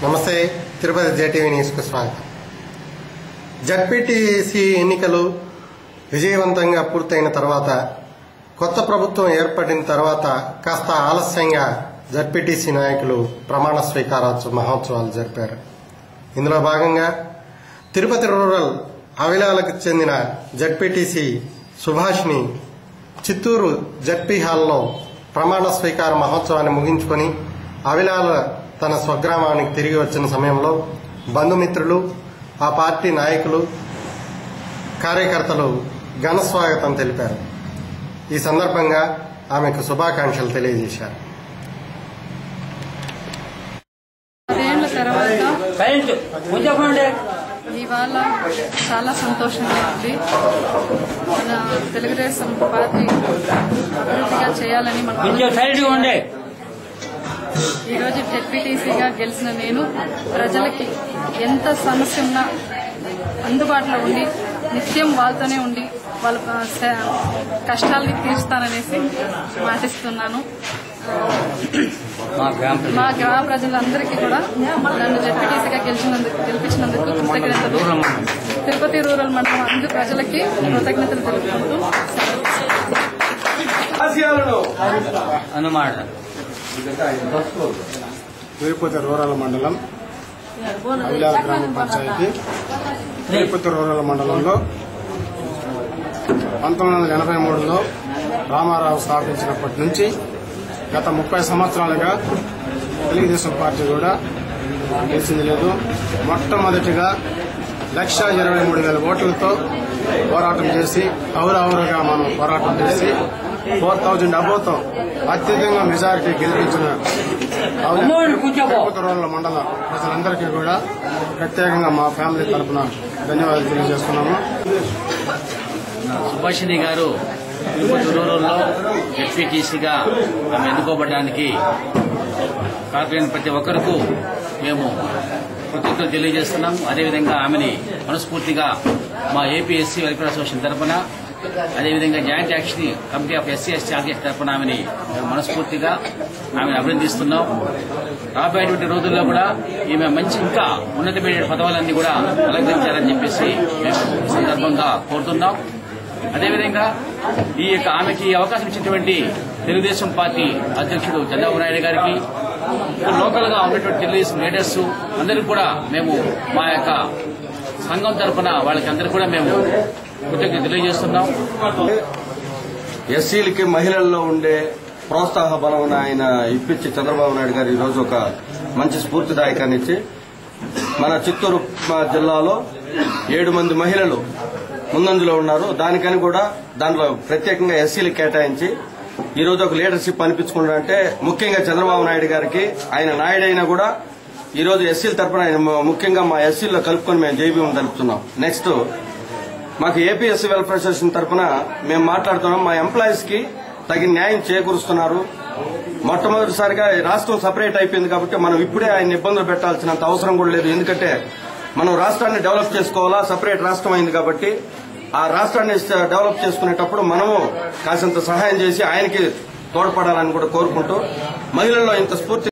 నమస్తే తిరుపతి జేటీవీ న్యూస్కు స్వాగతం జడ్పీటీసీ ఎన్నికలు విజయవంతంగా పూర్తయిన తర్వాత కొత్త ప్రభుత్వం ఏర్పడిన తర్వాత కాస్త ఆలస్యంగా జడ్పీటీసీ నాయకులు ప్రమాణ స్వీకారోత్సవ మహోత్సవాలు జరిపారు ఇందులో భాగంగా తిరుపతి రూరల్ అవిలాలకు చెందిన జడ్పీటీసీ సుభాష్ని చిత్తూరు జడ్పీ హాల్లో ప్రమాణ స్వీకార మహోత్సవాన్ని ముగించుకొని అవిలాల తన స్వగ్రామానికి తిరిగి వచ్చిన సమయంలో బంధుమిత్రులు ఆ పార్టీ నాయకులు కార్యకర్తలు ఘన స్వాగతం తెలిపారు ఈ సందర్భంగా ఆమెకు శుభాకాంక్షలు తెలియజేశారు పదేళ్ల తర్వాత సైలెంట్ కొంచెం ఉండే ఇవాళ చాలా సంతోషంగా ఉంది మన తెలుగుదేశం పార్టీ అభివృద్ధిగా చేయాలని మనం కొంచెం సైలెంట్గా ఉండే ఈరోజు జెడ్పీటీసీగా గెలిచిన నేను ప్రజలకి ఎంత సమస్య ఉన్నా అందుబాటులో ఉండి నిత్యం వాళ్ళతోనే ఉండి వాళ్ళ ఆ, స- కష్టాలని తీరుస్తాననేసి మాటిస్తున్నాను మా గ్రామ ప్రజలు. మా గ్రామ ప్రజలందరికీ కూడా నన్ను జడ్పీటీసీగా గెలిచినందుకు గెలిపించినందుకు కృతజ్ఞతలు రూరల్ మండలం. తిరుపతి రూరల్ మండలం అందరు ప్రజలకి కృతజ్ఞతలు తెలుపుకుంటూ అన్నమాట తిరుపతి రూరల్ మండలం అవిలాల గ్రామ పంచాయతీ తిరుపతి రూరల్ మండలంలో పంతొమ్మిది వందల ఎనభై మూడులో రామారావు స్థాపించినప్పటి నుంచి గత ముప్పై సంవత్సరాలుగా తెలుగుదేశం పార్టీ కూడా గెలిచింది లేదు మొట్టమొదటిగా లక్ష ఇరవై మూడు వేల ఓట్లతో పోరాటం చేసి ఔరౌరుగా మనం పోరాటం చేసి ఫోర్ థౌజండ్ అబోతో అత్యధికంగా మెజారిటీ గెలిపించిన అమ్మోడు కూర్చోపో తిరుపతి రూరల్ మండల ప్రజలందరికీ కూడా ప్రత్యేకంగా మా ఫ్యామిలీ తరఫున ధన్యవాదాలు తెలియజేస్తున్నాము సుభాషిణి గారు తిరుపతి రూరల్లో ఎస్పీటీసీగా ఆమె ఎన్నుకోబడడానికి కాకపోయిన ప్రతి ఒక్కరికి మేము కృతజ్ఞతలు తెలియజేస్తున్నాం అదేవిధంగా ఆమెని మనస్ఫూర్తిగా మా ఏపీఎస్సీ వెల్ఫేర్ అసోసియేషన్ తరఫున అదేవిధంగా joint action committee of SC ST RTS తరఫున ఆమెని మేము మనస్ఫూర్తిగా ఆమెను అభినందిస్తున్నాం రాబోయేటువంటి రోజుల్లో కూడా ఈమె మంచి ఇంకా ఉన్నతమైన పదవులన్నీ కూడా అలంకరించాలని చెప్పేసి మేము ఈ సందర్భంగా కోరుతున్నాం అదేవిధంగా ఈ యొక్క ఆమెకి ఈ అవకాశం ఇచ్చినటువంటి తెలుగుదేశం పార్టీ అధ్యక్షుడు చంద్రబాబు నాయుడు గారికి లోకల్ గా ఉన్నటువంటి తెలుగుదేశం లీడర్స్ అందరికీ కూడా మేము మా యొక్క సంఘం తరఫున వాళ్ళకి అందరికీ కూడా మేము కృతజ్ఞత తెలియజేస్తున్నాం ఎస్సీలకి మహిళల్లో ఉండే ప్రోత్సాహ బలం ఆయన ఇప్పించి చంద్రబాబు నాయుడు గారు ఈరోజు ఒక మంచి స్ఫూర్తిదాయకాన్ని ఇచ్చి మన చిత్తూరు మా జిల్లాలో ఏడు మంది మహిళలు ముందంజలో ఉన్నారు దానికని కూడా దాంట్లో ప్రత్యేకంగా ఎస్సీలకు కేటాయించి ఈ రోజు ఒక లీడర్షిప్ అనిపించుకుంటారంటే ముఖ్యంగా చంద్రబాబు నాయుడు గారికి ఆయన నాయుడైనా కూడా ఈ రోజు ఎస్సీల తరపున ఆయన ముఖ్యంగా మా ఎస్సీల్లో కలుపుకొని మేము జైబీఎం తెలుపుతున్నాం నెక్స్ట్ మాకు ఏపీఎస్సీ వెల్ఫేర్ అసోసియేషన్ తరఫున మేము మాట్లాడుతున్నాం మా ఎంప్లాయీస్ కి తగిన న్యాయం చేకూరుస్తున్నారు మొట్టమొదటిసారిగా రాష్ట్రం సపరేట్ అయిపోయింది కాబట్టి మనం ఇప్పుడే ఆయన ఇబ్బందులు పెట్టాల్సినంత అవసరం కూడా లేదు ఎందుకంటే మనం రాష్ట్రాన్ని డెవలప్ చేసుకోవాలా సపరేట్ రాష్ట్రం అయింది కాబట్టి ఆ రాష్ట్రాన్ని డెవలప్ చేసుకునేటప్పుడు మనము కాసింత సహాయం చేసి ఆయనకి తోడ్పడాలని కూడా కోరుకుంటూ మహిళల్లో ఇంత స్ఫూర్తి